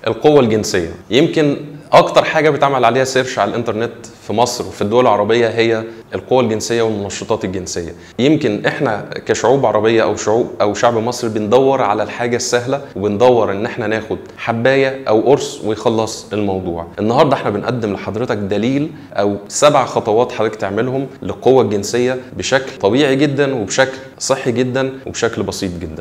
القوة الجنسية يمكن أكتر حاجة بيتعمل عليها سيرش على الإنترنت في مصر وفي الدول العربية هي القوة الجنسية والمنشطات الجنسية يمكن إحنا كشعوب عربية أو شعوب أو شعب مصري بندور على الحاجة السهلة وبندور إن إحنا ناخد حباية أو قرص ويخلص الموضوع النهاردة إحنا بنقدم لحضرتك دليل أو سبع خطوات حضرتك تعملهم للقوة الجنسية بشكل طبيعي جدا وبشكل صحي جدا وبشكل بسيط جدا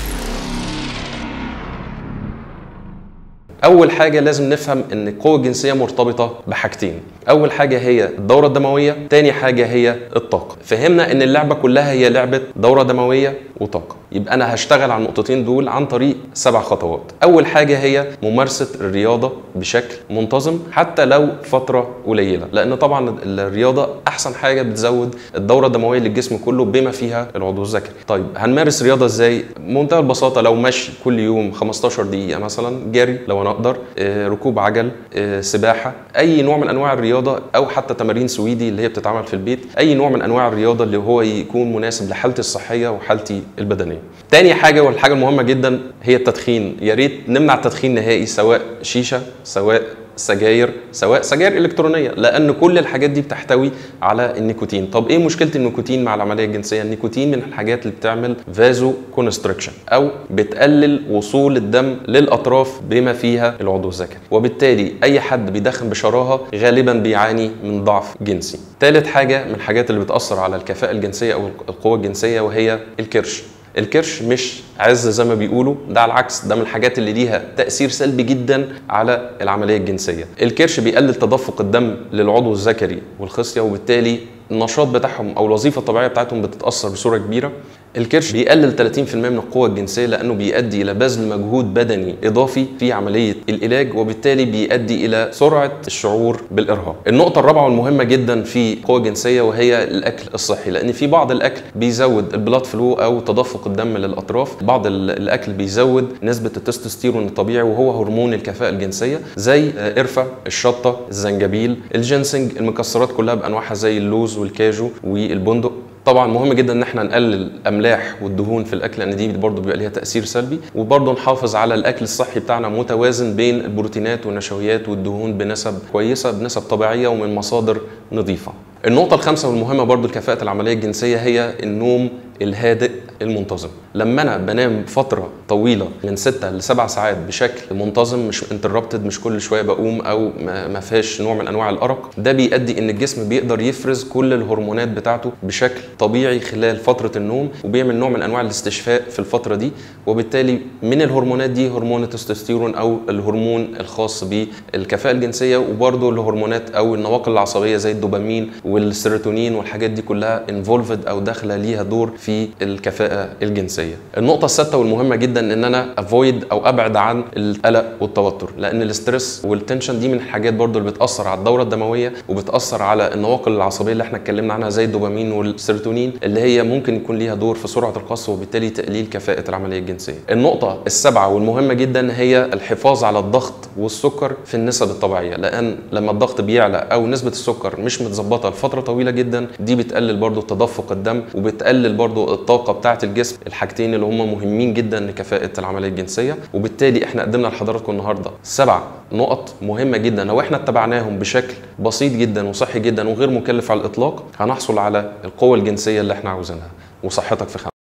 اول حاجه لازم نفهم ان القوه الجنسيه مرتبطه بحاجتين اول حاجه هي الدوره الدمويه تاني حاجه هي الطاقه فهمنا ان اللعبه كلها هي لعبه دوره دمويه وطاقه يبقى انا هشتغل على النقطتين دول عن طريق سبع خطوات اول حاجه هي ممارسه الرياضه بشكل منتظم حتى لو فتره قليله لان طبعا الرياضه احسن حاجه بتزود الدوره الدمويه للجسم كله بما فيها العضو الذكري طيب هنمارس رياضه ازاي بمنتهى البساطه لو مشي كل يوم 15 دقيقه مثلا جري لو انا اقدر آه، ركوب عجل آه، سباحه اي نوع من انواع الرياضه او حتى تمارين سويدي اللي هي بتتعمل في البيت اي نوع من انواع الرياضه اللي هو يكون مناسب لحالتي الصحيه وحالتي البدنيه تاني حاجه والحاجه المهمه جدا هي التدخين يا ريت نمنع التدخين نهائي سواء شيشه سواء سجاير سواء سجاير الكترونيه لان كل الحاجات دي بتحتوي على النيكوتين طب ايه مشكله النيكوتين مع العمليه الجنسيه النيكوتين من الحاجات اللي بتعمل فازو كونستريكشن او بتقلل وصول الدم للاطراف بما فيها العضو الذكري وبالتالي اي حد بيدخن بشراهه غالبا بيعاني من ضعف جنسي ثالث حاجه من الحاجات اللي بتاثر على الكفاءه الجنسيه او القوه الجنسيه وهي الكرش الكرش مش عز زي ما بيقولوا ده على العكس ده من الحاجات اللي ليها تاثير سلبي جدا على العمليه الجنسيه الكرش بيقلل تدفق الدم للعضو الذكري والخصيه وبالتالي النشاط بتاعهم او الوظيفه الطبيعيه بتاعتهم بتتاثر بصوره كبيره الكرش بيقلل 30% من القوة الجنسية لأنه بيؤدي إلى بذل مجهود بدني إضافي في عملية العلاج وبالتالي بيؤدي إلى سرعة الشعور بالإرهاق. النقطة الرابعة والمهمة جدا في القوة الجنسية وهي الأكل الصحي لأن في بعض الأكل بيزود البلاد فلو أو تدفق الدم للأطراف، بعض ال- الأكل بيزود نسبة التستوستيرون الطبيعي وهو هرمون الكفاءة الجنسية زي آه، قرفة، الشطة، الزنجبيل، الجنسنج، المكسرات كلها بأنواعها زي اللوز والكاجو والبندق طبعا مهم جدا ان احنا نقلل الاملاح والدهون في الاكل لان دي برضه بيبقى ليها تاثير سلبي وبرضه نحافظ على الاكل الصحي بتاعنا متوازن بين البروتينات والنشويات والدهون بنسب كويسه بنسب طبيعيه ومن مصادر نظيفه النقطة الخامسة والمهمة برضو لكفاءة العملية الجنسية هي النوم الهادئ المنتظم لما انا بنام فترة طويلة من 6 ل 7 ساعات بشكل منتظم مش انتربتد مش كل شوية بقوم او ما ما فيهاش نوع من انواع الارق ده بيؤدي ان الجسم بيقدر يفرز كل الهرمونات بتاعته بشكل طبيعي خلال فترة النوم وبيعمل نوع من انواع الاستشفاء في الفترة دي وبالتالي من الهرمونات دي هرمون التستوستيرون او الهرمون الخاص بالكفاءة الجنسية وبرضه الهرمونات او النواقل العصبية زي الدوبامين والسيروتونين والحاجات دي كلها انفولفد او داخله ليها دور في الكفاءه الجنسيه. النقطه السادسه والمهمه جدا ان انا افويد او ابعد عن القلق والتوتر لان الاسترس والتنشن دي من الحاجات برضو اللي بتاثر على الدوره الدمويه وبتاثر على النواقل العصبيه اللي احنا اتكلمنا عنها زي الدوبامين والسيروتونين اللي هي ممكن يكون ليها دور في سرعه القص وبالتالي تقليل كفاءه العمليه الجنسيه. النقطه السابعه والمهمه جدا هي الحفاظ على الضغط والسكر في النسب الطبيعيه لان لما الضغط بيعلى او نسبه السكر مش متظبطه لفتره طويله جدا دي بتقلل برضو تدفق الدم وبتقلل برضو الطاقه بتاعه الجسم الحاجتين اللي هم مهمين جدا لكفاءه العمليه الجنسيه وبالتالي احنا قدمنا لحضراتكم النهارده سبع نقط مهمه جدا لو احنا اتبعناهم بشكل بسيط جدا وصحي جدا وغير مكلف على الاطلاق هنحصل على القوه الجنسيه اللي احنا عاوزينها وصحتك في خمسة